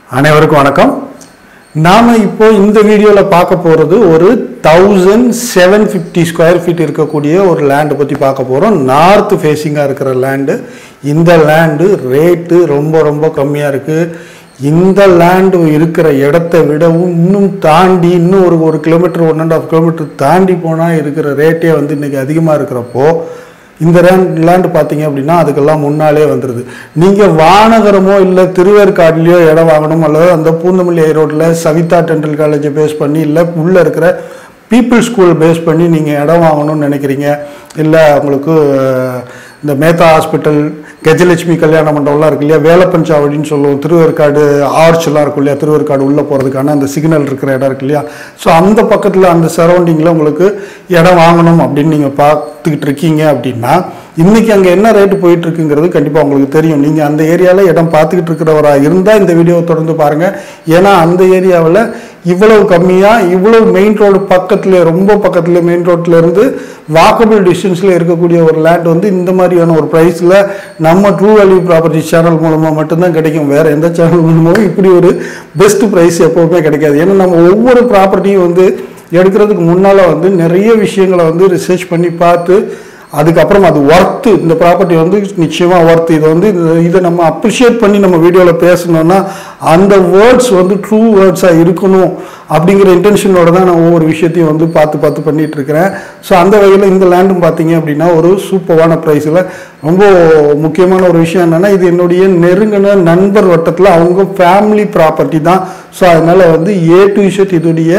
அனைவருக்கும் வணக்கம் நாம இப்போ இந்த வீடியோவில் பார்க்க போகிறது ஒரு thousand seven fifty square feet இருக்கக்கூடிய ஒரு லேண்டு பற்றி பார்க்க போகிறோம் நார்த் ஃபேஸிங்காக இருக்கிற லேண்டு இந்த லேண்டு ரேட்டு ரொம்ப ரொம்ப கம்மியாக இருக்குது இந்த லேண்டு இருக்கிற இடத்த விடவும் இன்னும் தாண்டி இன்னும் ஒரு ஒரு kilometre one and half kilometre தாண்டி போனால் இருக்கிற ரேட்டே வந்து இன்றைக்கி அதிகமாக இருக்கிறப்போ இந்த லேண்ட் லேண்டு பார்த்தீங்க அப்படின்னா அதுக்கெல்லாம் முன்னாலே வந்துடுது நீங்கள் வானகரமோ இல்லை திருவேற்காடுலையோ இடம் வாங்கணும் அல்லது அந்த பூந்தமல்லி ரோட்டில் சவிதா டென்டல் காலேஜை பேஸ் பண்ணி இல்லை உள்ளே இருக்கிற பீப்புள் ஸ்கூல் பேஸ் பண்ணி நீங்கள் இடம் வாங்கணும்னு நினைக்கிறீங்க இல்லை உங்களுக்கு அஹ், இந்த மேத்தா ஹாஸ்பிட்டல் கஜலட்சுமி கல்யாண மண்டபம்லாம் இருக்கு இல்லையா வேலப்பஞ்சாவடின்னு சொல்லுவோம் திருவேற்காடு ஆர்ச்லாம் இருக்கும் இல்லையா திருவேற்காடு உள்ளே போகிறதுக்கான அந்த சிக்னல் இருக்கிற இடம் இருக்கு இல்லையா ஸோ அந்த பக்கத்தில் அந்த சரௌண்டிங்கில் உங்களுக்கு இடம் வாங்கணும் அப்படின்னு நீங்கள் பார்த்துக்கிட்டு இருக்கீங்க அப்படின்னா இன்னைக்கு அங்கே என்ன ரேட்டு போயிட்டு இருக்குங்கிறது கண்டிப்பாக உங்களுக்கு தெரியும் நீங்கள் அந்த ஏரியாவில் இடம் பார்த்துக்கிட்டு இருக்கிறவராக இருந்தால் இந்த வீடியோவை தொடர்ந்து பாருங்கள் ஏன்னா அந்த ஏரியாவில் இவ்வளவு கம்மியாக இவ்வளவு மெயின் ரோடு பக்கத்தில் ரொம்ப பக்கத்தில் மெயின் ரோட்ல இருந்து வாக்கபிள் டிஸ்டன்ஸில் இருக்கக்கூடிய ஒரு லேண்ட் வந்து இந்த மாதிரியான ஒரு ப்ரைஸில் நம்ம ட்ரூ வேல்யூ ப்ராப்பர்ட்டி சேனல் மூலமாக மட்டும்தான் கிடைக்கும் வேறு எந்த சேனல் மூலமாகவும் இப்படி ஒரு பெஸ்ட் ப்ரைஸ் எப்போவுமே கிடைக்காது ஏன்னா நம்ம ஒவ்வொரு ப்ராப்பர்ட்டியும் வந்து எடுக்கிறதுக்கு முன்னால் வந்து நிறைய விஷயங்களை வந்து ரிசர்ச் பண்ணி பார்த்து அதுக்கப்புறம் அது ஒர்த்து இந்த ப்ராப்பர்ட்டி வந்து நிச்சயமாக ஒர்த்து இதை வந்து இது- இதை நம்ம அப்ரிஷியேட் பண்ணி நம்ம வீடியோவில் பேசணும்னா அந்த வேர்ட்ஸ் வந்து ட்ரூ வேர்ட்ஸாக இருக்கணும் அப்படிங்கிற இன்டென்ஷனோட தான் நான் ஒவ்வொரு விஷயத்தையும் வந்து பார்த்து பார்த்து பண்ணிட்டு இருக்கிறேன் ஸோ அந்த வகையில் இந்த லேண்டும் பார்த்தீங்க அப்படின்னா ஒரு சூப்பரான ப்ரைஸில் ரொம்ப முக்கியமான ஒரு விஷயம் என்னென்னா இது என்னுடைய நெருங்கின நண்பர் வட்டத்தில் அவங்க ஃபேமிலி ப்ராப்பர்ட்டி தான் ஸோ அதனால் வந்து ஏ டு இஷட் இதோடைய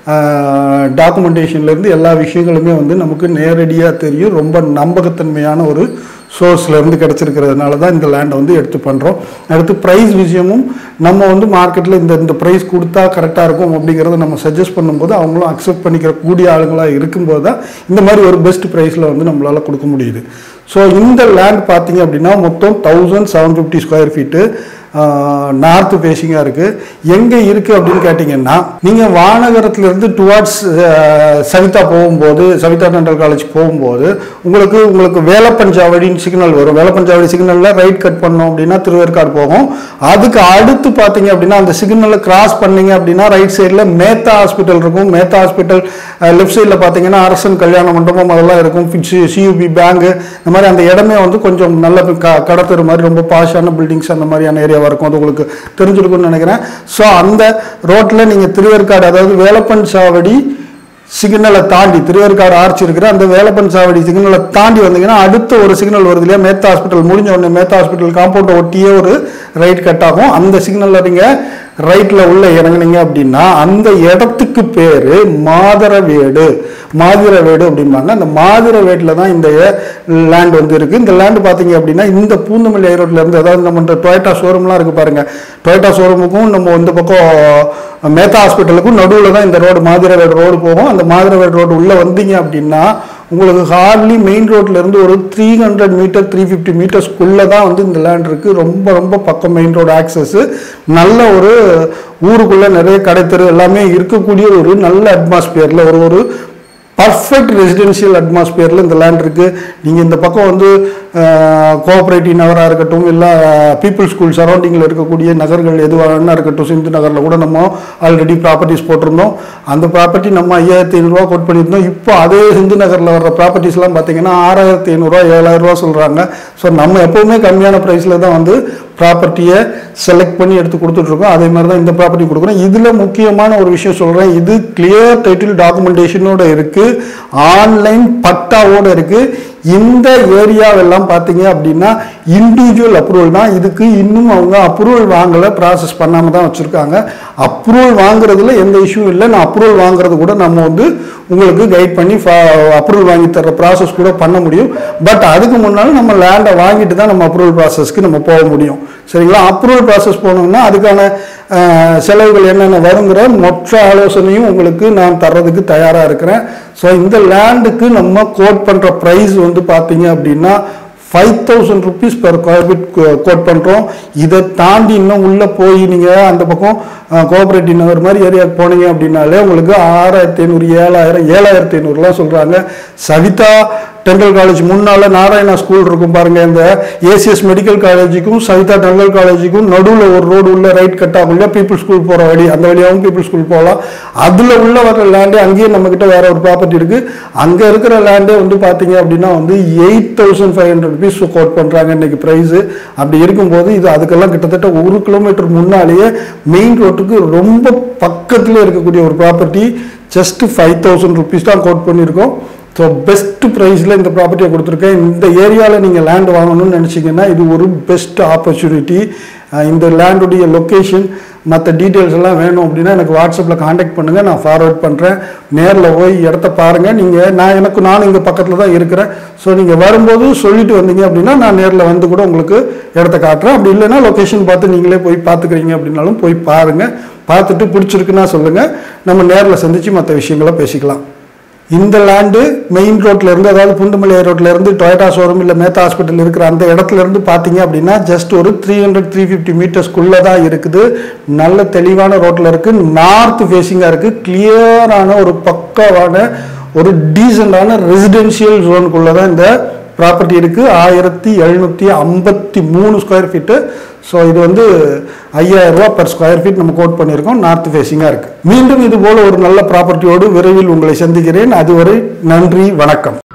டாக்குமெண்டேஷன்லேருந்து எல்லா விஷயங்களுமே வந்து நமக்கு நேரடியாக தெரியும் ரொம்ப நம்பகத்தன்மையான ஒரு சோர்ஸ்ல இருந்து கிடைச்சிருக்கிறதுனால தான் இந்த லேண்டை வந்து எடுத்து பண்ணுறோம் அடுத்து ப்ரைஸ் விஷயமும் நம்ம வந்து மார்க்கெட்டில் இந்த இந்த ப்ரைஸ் கொடுத்தா கரெக்டாக இருக்கும் அப்படிங்கிறத நம்ம சஜஸ்ட் பண்ணும்போது அவங்களும் அக்செப்ட் பண்ணிக்கிற கூடிய ஆளுங்களாக இருக்கும்போது தான் இந்த மாதிரி ஒரு பெஸ்ட் ப்ரைஸில் வந்து நம்மளால் கொடுக்க முடியுது ஸோ இந்த லேண்ட் பார்த்தீங்க அப்படின்னா மொத்தம் thousand seven fifty square feet north ஃபேஸிங்காக இருக்குது எங்கே இருக்குது அப்படின்னு கேட்டிங்கன்னா நீங்கள் வானகரத்துலேருந்து டுவார்ட்ஸ் சவிதா போகும்போது சவிதா டென்டல் காலேஜ் போகும்போது உங்களுக்கு உங்களுக்கு வேலப்பஞ்சாவடின்னு சிக்னல் வரும் வேலப்பஞ்சாவடி சிக்னலில் ரைட் கட் பண்ணோம் அப்படின்னா திருவேற்காடு போகும் அதுக்கு அடுத்து பார்த்தீங்க அப்படின்னா அந்த சிக்னலை கிராஸ் பண்ணீங்க அப்படின்னா ரைட் சைடில் மேத்தா ஹாஸ்பிட்டல் இருக்கும் மேத்தா ஹாஸ்பிட்டல் லெஃப்ட் சைடில் பார்த்தீங்கன்னா அரசன் கல்யாண மண்டபம் அதெல்லாம் இருக்கும் சியூபி பேங்கு இந்த மாதிரி அந்த இடமே வந்து கொஞ்சம் நல்ல க கடத்தரு மாதிரி ரொம்ப பாஷான பில்டிங்ஸ் அந்த மாதிரியான ஏரியாவாக இருக்கும் அது உங்களுக்கு தெரிஞ்சிருக்கும்னு நினைக்கிறேன் ஸோ அந்த ரோட்டில் நீங்கள் திருவேற்காடு அதாவது வேலப்பன் சாவடி சிக்னலை தாண்டி திருவேற்காடு ஆர்ச் இருக்கிற அந்த வேலப்பன் சாவடி சிக்னலை தாண்டி வந்தீங்கன்னா அடுத்த ஒரு சிக்னல் வருது இல்லையா மேத்தா ஹாஸ்பிட்டல் முடிஞ்ச உடனே மேத்தா ஹாஸ்பிட்டல் காம்பவுண்டை ஒட்டியே ஒரு ரைட் கட் ஆகும் அந்த சிக்னலில் நீங்கள் ரைட்டில் உள்ள இறங்குனீங்க அப்படின்னா அந்த இடத்துக்கு பேர் மாதரவேடு மாதிரவேடு அப்படிம்பாங்க அந்த மாதிரவேட்டில் தான் இந்த லேண்ட் வந்து இருக்குது இந்த லேண்ட் பார்த்தீங்க அப்படின்னா இந்த பூந்தமல்லி ரோட்ல இருந்து அதாவது நம்ம இந்த டொயட்டா ஷோரூம்லாம் இருக்குது பாருங்க டொயட்டா ஷோரூமுக்கும் நம்ம இந்த பக்கம் மேத்தா ஹாஸ்பிட்டலுக்கும் நடுவில் தான் இந்த ரோடு மாதிரவேடு ரோடு போகும் அந்த மாதிரவேடு ரோடு உள்ளே வந்தீங்க அப்படின்னா உங்களுக்கு ஹார்ட்லி மெயின் ரோட்ல இருந்து ஒரு three hundred metre three fifty மீட்டர்ஸ்க்குள்ளே தான் வந்து இந்த லேண்ட் இருக்குது ரொம்ப ரொம்ப பக்கம் மெயின் ரோடு ஆக்சஸ் நல்ல ஒரு ஊருக்குள்ளே நிறைய கடைத்தெரு எல்லாமே இருக்கக்கூடிய ஒரு நல்ல அட்மாஸ்பியரில் ஒரு ஒரு பர்ஃபெக்ட் ரெசிடென்ஷியல் அட்மாஸ்பியரில் இந்த லேண்ட் இருக்குது நீங்கள் இந்த பக்கம் வந்து கோஆப்ரேட்டிவ் நகராக இருக்கட்டும் இல்லை பீப்புள் ஸ்கூல் சரௌண்டிங்கில் இருக்கக்கூடிய நகர்கள் எதுவாக இருக்கட்டும் சிந்து நகரில் கூட நம்ம ஆல்ரெடி ப்ராப்பர்ட்டிஸ் போட்டிருந்தோம் அந்த ப்ராப்பர்ட்டி நம்ம ஐயாயிரத்தி ஐநூறுரூவா கோட் பண்ணியிருந்தோம் இப்போ அதே சிந்து நகரில் வர்ற ப்ராப்பர்ட்டிஸ்லாம் பார்த்தீங்கன்னா ஆறாயிரத்தி ஐநூறுரூவா ஏழாயிரரூவா சொல்கிறாங்க ஸோ நம்ம எப்போவுமே கம்மியான ப்ரைஸில் தான் வந்து ப்ராப்பர்ட்டியை செலக்ட் பண்ணி எடுத்து கொடுத்துட்ருக்கோம் அதே மாதிரி தான் இந்த ப்ராப்பர்ட்டி கொடுக்குறோம் இதில் முக்கியமான ஒரு விஷயம் சொல்கிறேன் இது கிளியர் டைட்டில் டாக்குமெண்டேஷனோட இருக்குது ஆன்லைன் பட்டாவோட இருக்குது இந்த ஏரியாவெல்லாம் பார்த்தீங்க அப்படின்னா இண்டிவிஜுவல் அப்ரூவல் தான் இதுக்கு இன்னும் அவங்க அப்ரூவல் வாங்கலை ப்ராசஸ் பண்ணாமல் தான் வச்சுருக்காங்க அப்ரூவல் வாங்குறதுல எந்த இஷ்யூ இல்லை நான் அப்ரூவல் வாங்குறது கூட நம்ம வந்து உங்களுக்கு கைட் பண்ணி அப்ரூவல் வாங்கி தர்ற ப்ராசஸ் கூட பண்ண முடியும் பட் அதுக்கு முன்னால் நம்ம லேண்டை வாங்கிட்டு தான் நம்ம அப்ரூவல் ப்ராசஸ்க்கு நம்ம போக முடியும் சரிங்களா அப்ரூவல் ப்ராசஸ் போனோம்னா அதுக்கான அஹ், செலவுகள் என்னென்ன வருங்கிற மொத்த ஆலோசனையும் உங்களுக்கு நான் தர்றதுக்கு தயாராக இருக்கிறேன் ஸோ இந்த லேண்டுக்கு நம்ம கோட் பண்ணுற ப்ரைஸ் வந்து பார்த்தீங்க அப்படின்னா five thousand rupees per square feet quote பண்ணுறோம் இதை தாண்டி இன்னும் உள்ளே போய் நீங்கள் அந்த பக்கம் கோஆப்ரேட்டிவ் நகர் மாதிரி ஏரியாவுக்கு போனீங்க அப்படின்னாலே உங்களுக்கு ஆறாயிரத்தி ஐநூறு ஏழாயிரம் ஏழாயிரத்தி ஐநூறுலாம் சொல்கிறாங்க சவிதா டென்டல் காலேஜ் முன்னால நாராயணா ஸ்கூல் இருக்கும் பாருங்க இந்த ஏசிஎஸ் மெடிக்கல் காலேஜுக்கும் சவிதா டென்டல் காலேஜுக்கும் நடுவில் ஒரு ரோடு உள்ள ரைட் கட் ஆகும் இல்லையா பீப்புள் ஸ்கூல் போகிற வழி அந்த வழியாகவும் பீப்புள் ஸ்கூல் போகலாம் அதில் உள்ள வர லேண்டே அங்கேயே நம்மக்கிட்ட வேற ஒரு ப்ராப்பர்ட்டி இருக்கு அங்கே இருக்கிற லேண்டே வந்து பார்த்தீங்க அப்படின்னா வந்து eight thousand five hundred rupees quote பண்ணுறாங்க இன்னைக்கு ப்ரைஸு அப்படி இருக்கும்போது இது அதுக்கெல்லாம் கிட்டத்தட்ட ஒரு கிலோமீட்டர் முன்னாலேயே மெயின் ரோட்டுக்கு ரொம்ப பக்கத்தில் இருக்கக்கூடிய ஒரு property just five thousand rupees தான் கோட் பண்ணியிருக்கோம் ஸோ பெஸ்ட் ப்ரைஸில் இந்த ப்ராப்பர்ட்டியை கொடுத்துருக்கேன் இந்த ஏரியாவில் நீங்கள் லேண்ட் வாங்கணும்னு நினச்சிங்கன்னா இது ஒரு பெஸ்ட் ஆப்பர்ச்சுனிட்டி இந்த லேண்டுடைய லொக்கேஷன் மற்ற டீட்டெயில்ஸ் எல்லாம் வேணும் அப்படின்னா எனக்கு வாட்ஸ்அப்பில் காண்டாக்ட் பண்ணுங்கள் நான் ஃபார்வர்ட் பண்ணுறேன் நேரில் போய் இடத்த பாருங்கள் நீங்கள் நான் எனக்கு நான் இங்கே பக்கத்தில் தான் இருக்கிறேன் ஸோ நீங்கள் வரும்போது சொல்லிட்டு வந்தீங்க அப்படின்னா நான் நேரில் வந்து கூட உங்களுக்கு இடத்த காட்டுறேன் அப்படி இல்லைன்னா லொக்கேஷன் பார்த்து நீங்களே போய் பார்த்துக்கிறீங்க அப்படின்னாலும் போய் பாருங்கள் பார்த்துட்டு பிடிச்சிருக்குன்னா சொல்லுங்கள் நம்ம நேரில் சந்தித்து மற்ற விஷயங்களை பேசிக்கலாம் இந்த லேண்டு மெயின் ரோட்ல இருந்து அதாவது புந்தமல்லி ரோட்ல இருந்து டொயட்டா ஷோரூம் இல்லை மேத்தா ஹாஸ்பிட்டல் இருக்கிற அந்த இடத்துல இருந்து பார்த்தீங்க அப்படின்னா ஜஸ்ட் ஒரு த்ரீ ஹண்ட்ரட் த்ரீ ஃபிஃப்டி மீட்டர்ஸ்க்குள்ளே தான் இருக்குது நல்ல தெளிவான ரோட்ல இருக்கு நார்த் ஃபேஸிங்காக இருக்கு கிளியரான ஒரு பக்காவான ஒரு டீசெண்டான ரெசிடென்ஷியல் ஜோனுக்குள்ளே தான் இந்த ப்ராப்பர்ட்டி இருக்கு ஆயிரத்தி எழுநூற்றி ஐம்பத்தி மூணு ஸ்கொயர் ஃபீட்டு ஸோ இது வந்து ஐயாயிரம் ரூபா பர் ஸ்கொயர் ஃபீட் நம்ம கோட் பண்ணியிருக்கோம் நார்த் ஃபேஸிங்காக இருக்கு மீண்டும் இது போல ஒரு நல்ல ப்ராப்பர்ட்டியோடு விரைவில் உங்களை சந்திக்கிறேன் அதுவரை நன்றி வணக்கம்